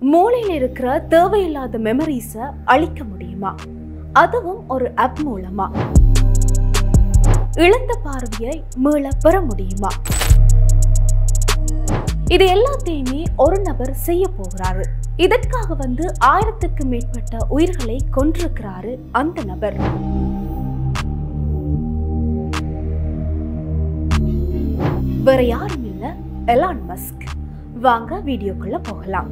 மூளையில் இருக்கிற தேவையில்லாத மெமரிஸை அழிக்க முடியுமா அதுவும் ஒரு ஆப் மூலமா இழந்த பார்வையை மீள பெற முடியுமா இது எல்லாத்தையுமே ஒரு நபர் செய்ய போகிறாரு இதற்காக வந்து ஆயிரத்துக்கு மேற்பட்ட உயிர்களை கொன்றிருக்கிறாரு அந்த நபர் வேற யாரும் இல்ல எலான் மஸ்க் வாங்க வீடியோக்குள்ள போகலாம்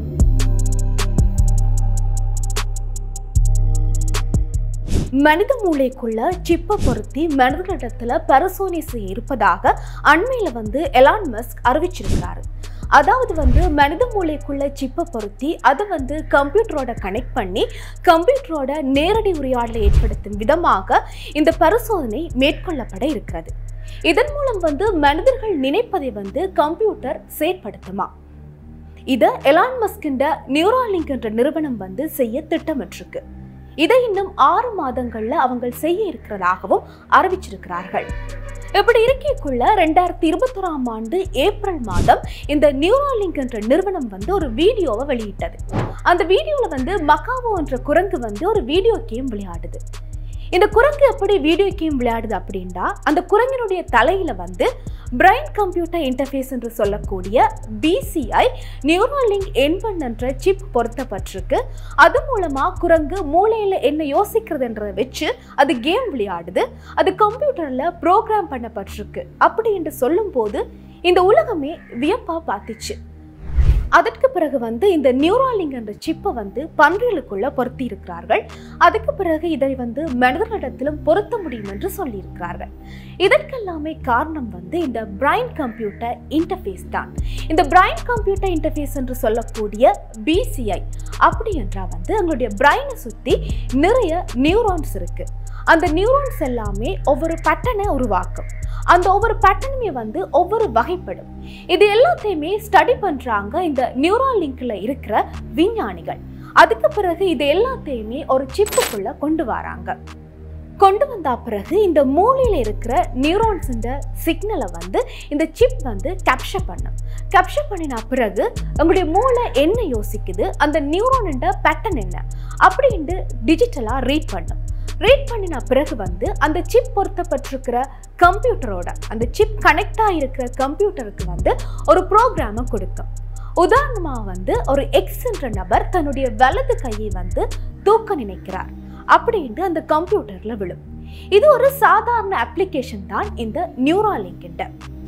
மனித மூளைக்குள்ள சிப்பை பொருத்தி மனிதர்களிடத்துல பரிசோதனை செய்ய இருப்பதாக அண்மையில வந்து எலான் மஸ்க் அறிவிச்சிருக்கிறாரு அதாவது வந்து மனித மூளைக்குள்ள சிப்பை பொருத்தி அதை வந்து கம்ப்யூட்டரோட கனெக்ட் பண்ணி கம்ப்யூட்டரோட நேரடி உரையாடலை ஏற்படுத்தும் விதமாக இந்த பரிசோதனை மேற்கொள்ளப்பட இருக்கிறது இதன் மூலம் வந்து மனிதர்கள் நினைப்பதை வந்து கம்ப்யூட்டர் செயற்படுத்துமா இதை எலான் மஸ்கின்ற நியூராலிங்க் என்ற நிறுவனம் வந்து செய்ய திட்டமிட்டிருக்கு இதை இன்னும் ஆறு மாதங்கள்ல அவங்க செய்ய இருக்கிறதாகவும் அறிவிச்சிருக்கிறார்கள் இப்படி இருக்கைக்குள்ள ரெண்டாயிரத்தி இருபத்தொராம் ஆண்டு ஏப்ரல் மாதம் இந்த நியூராலிங்க் என்ற நிறுவனம் வந்து ஒரு வீடியோவை வெளியிட்டது அந்த வீடியோல வந்து மக்காவோ என்ற குரங்கு வந்து ஒரு வீடியோ கேம் விளையாடுது இந்த குரங்கு எப்படி வீடியோ கேம் விளையாடுது அப்படின்னா அந்த குரங்கினுடைய தலையில வந்து பிரைன் கம்ப்யூட்டர் இன்டர்ஃபேஸ் என்று சொல்லக்கூடிய பிசிஐ நியூரோலிங்க் என்பன் என்ற சிப் பொருத்தப்பட்டிருக்கு அது மூலமா குரங்கு மூளையில என்ன யோசிக்கிறதுன்றதை வச்சு அது கேம் விளையாடுது அது கம்ப்யூட்டர்ல ப்ரோக்ராம் பண்ணப்பட்டிருக்கு அப்படி என்று சொல்லும்போது இந்த உலகமே வியப்பா பார்த்துச்சு அதற்கு பிறகு வந்து இந்த நியூராலிங் என்ற சிப்பை வந்து பன்றிகளுக்குள்ள பொருத்தி இருக்கிறார்கள் அதுக்கு பிறகு இதை வந்து மனிதர்களிடத்திலும் பொருத்த முடியும் என்று சொல்லியிருக்கிறார்கள் இதற்கெல்லாமே காரணம் வந்து இந்த பிரைன் கம்ப்யூட்டர் இன்டர்ஃபேஸ் தான் இந்த பிரைன் கம்ப்யூட்டர் இன்டர்ஃபேஸ் என்று சொல்லக்கூடிய பிசிஐ அப்படி என்றால் வந்து எங்களுடைய பிரைனை சுற்றி நிறைய நியூரான்ஸ் இருக்கு அந்த நியூரான்ஸ் எல்லாமே ஒவ்வொரு பட்டனை உருவாக்கும் அந்த ஒவ்வொரு பட்டனுமே வந்து ஒவ்வொரு வகைப்படும் இது எல்லாத்தையுமே ஸ்டடி பண்றாங்க இந்த நியூரால் லிங்க்ல இருக்கிற விஞ்ஞானிகள் அதுக்கு பிறகு இது எல்லாத்தையுமே ஒரு சிப்புக்குள்ள கொண்டு வராங்க கொண்டு வந்த பிறகு இந்த மூளையில் இருக்கிற நியூரான்ஸ் சிக்னலை வந்து இந்த சிப் வந்து கேப்சர் பண்ணும் கேப்சர் பண்ணின பிறகு உங்களுடைய மூளை என்ன யோசிக்குது அந்த நியூரான் பேட்டர்ன் என்ன அப்படின்ட்டு டிஜிட்டலாக ரீட் பண்ணும் ரீட் பண்ணின பிறகு வந்து அந்த சிப் பொருத்தப்பட்டிருக்கிற கம்ப்யூட்டரோட அந்த சிப் கனெக்ட் ஆகிருக்கிற கம்ப்யூட்டருக்கு வந்து ஒரு ப்ரோக்ராமை கொடுக்கும் உதாரணமாக வந்து ஒரு எக்ஸ் என்ற நபர் தன்னுடைய வலது கையை வந்து தூக்க நினைக்கிறார் அப்படின்ட்டு அந்த கம்ப்யூட்டரில் விழும் இது ஒரு சாதாரண அப்ளிகேஷன் தான் இந்த நியூராலிங்கிட்ட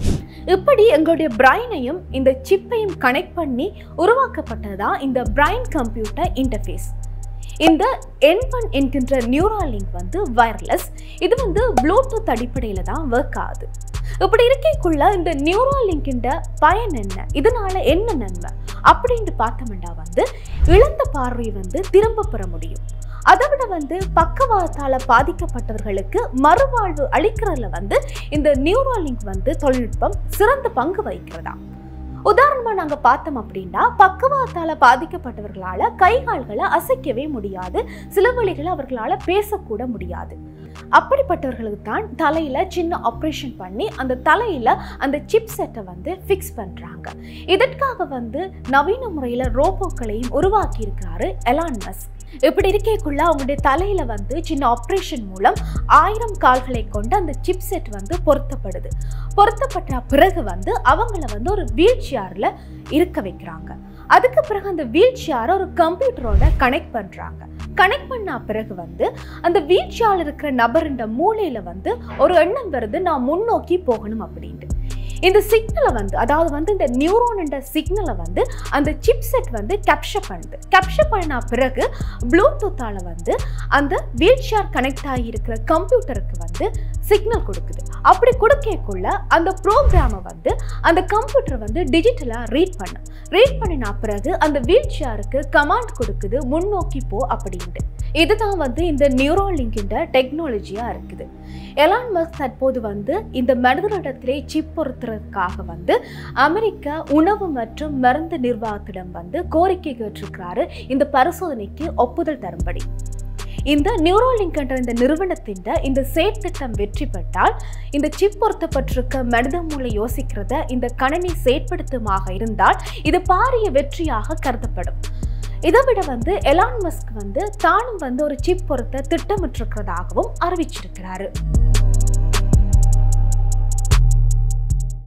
இப்படி எங்களுடைய பிரைனையும் இந்த சிப்பையும் கனெக்ட் பண்ணி உருவாக்கப்பட்டதுதான் இந்த பிரைன் கம்ப்யூட்டர் இன்டர்ஃபேஸ் இந்த என் ஒன் என்கின்ற நியூராலிங்க் வந்து வயர்லெஸ் இது வந்து ப்ளூடூத் அடிப்படையில் தான் ஒர்க் ஆகுது இப்படி இருக்கைக்குள்ள இந்த நியூராலிங்கின்ற பயன் என்ன இதனால என்ன நன்மை அப்படின்ட்டு பார்த்தோம்னா வந்து இழந்த பார்வை வந்து திரும்ப பெற முடியும் அதை விட வந்து பக்கவாதத்தால் பாதிக்கப்பட்டவர்களுக்கு மறுவாழ்வு அளிக்கிறதுல வந்து இந்த நியூராலிங்க் வந்து தொழில்நுட்பம் சிறந்த பங்கு வகிக்கிறதா உதாரணமாக நாங்கள் பார்த்தோம் அப்படின்னா பக்கவாதத்தால் பாதிக்கப்பட்டவர்களால் கை கால்களை அசைக்கவே முடியாது சில வழிகளை அவர்களால் பேசக்கூட முடியாது அப்படிப்பட்டவர்களுக்கு தான் தலையில் சின்ன ஆப்ரேஷன் பண்ணி அந்த தலையில் அந்த சிப் செட்டை வந்து ஃபிக்ஸ் பண்ணுறாங்க இதற்காக வந்து நவீன முறையில் ரோபோக்களையும் உருவாக்கி இருக்கிறாரு எலான் மஸ்க் இப்படி இருக்கைக்குள்ள அவங்களுடைய தலையில வந்து சின்ன ஆப்ரேஷன் மூலம் ஆயிரம் கால்களை கொண்டு அந்த சிப் செட் வந்து பொருத்தப்படுது பொருத்தப்பட்ட பிறகு வந்து அவங்கள வந்து ஒரு வீல் சேர்ல இருக்க வைக்கிறாங்க அதுக்கு பிறகு அந்த வீல் சேரை ஒரு கம்ப்யூட்டரோட கனெக்ட் பண்றாங்க கனெக்ட் பண்ண பிறகு வந்து அந்த வீல் சேர் இருக்கிற நபருண்ட மூளையில வந்து ஒரு எண்ணம் வருது நான் முன்னோக்கி போகணும் அப்படின்ட்டு இந்த சிக்னலை வந்து அதாவது வந்து இந்த நியூரோன்ன்ற சிக்னலை வந்து அந்த சிப் செட் வந்து கேப்சர் பண்ணுது கேப்சர் பண்ணின பிறகு ப்ளூடூத்தால் வந்து அந்த வீல் சேர் கனெக்ட் ஆகி இருக்கிற கம்ப்யூட்டருக்கு வந்து சிக்னல் கொடுக்குது அப்படி கொடுக்கக்குள்ள அந்த ப்ரோக்ராமை வந்து அந்த கம்ப்யூட்டர் வந்து டிஜிட்டலாக ரீட் பண்ணும் ரீட் பண்ணின பிறகு அந்த வீல் சேருக்கு கமாண்ட் கொடுக்குது முன்னோக்கி போ அப்படின்ட்டு இதுதான் வந்து இந்த நியூரோலிங்கின்ற டெக்னாலஜியாக இருக்குது எலான் மஸ்க் தற்போது வந்து இந்த மனிதனிடத்திலே சிப் பொருத்துறதுக்காக வந்து அமெரிக்க உணவு மற்றும் மருந்து நிர்வாகத்திடம் வந்து கோரிக்கை கேட்டிருக்கிறாரு இந்த பரிசோதனைக்கு ஒப்புதல் தரும்படி இந்த நியூரோலிங்க் என்ற இந்த நிறுவனத்தின் இந்த செயற்திட்டம் வெற்றி பெற்றால் இந்த சிப் பொருத்தப்பட்டிருக்க மனித மூளை யோசிக்கிறத இந்த கணினி செயற்படுத்துமாக இருந்தால் இது பாரிய வெற்றியாக கருதப்படும் இதை விட வந்து எலான் மஸ்க் வந்து தானும் வந்து ஒரு சிப் பொருத்த திட்டமிட்டிருக்கிறதாகவும் அறிவிச்சிருக்கிறாரு